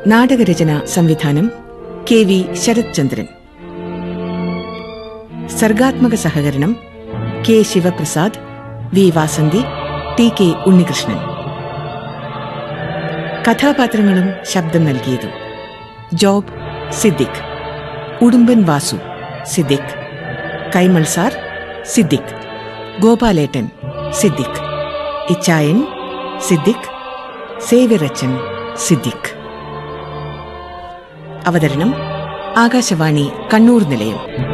നാടകരചന സംവിധാനം K V Sarath Chandran സർഗാത്മക സഹകരണം K Sivaprasad V Vasanthi T K Unnikrishnan കഥാപാത്രങ്ങളും ശബ്ദം നൽകിയതും ജോബ് സിദ്ദിഖ് ഉടുമ്പൻ വാസു സിദ്ദിഖ് കൈമൾ സാർ സിദ്ദിഖ് ഗോപാലേട്ടൻ സിദ്ദിഖ് ഇച്ചായൻ സിദ്ദിഖ് സേവിറച്ചൻ സിദ്ദിഖ് അവതരണം ആകാശവാണി കണ്ണൂർ നിലയം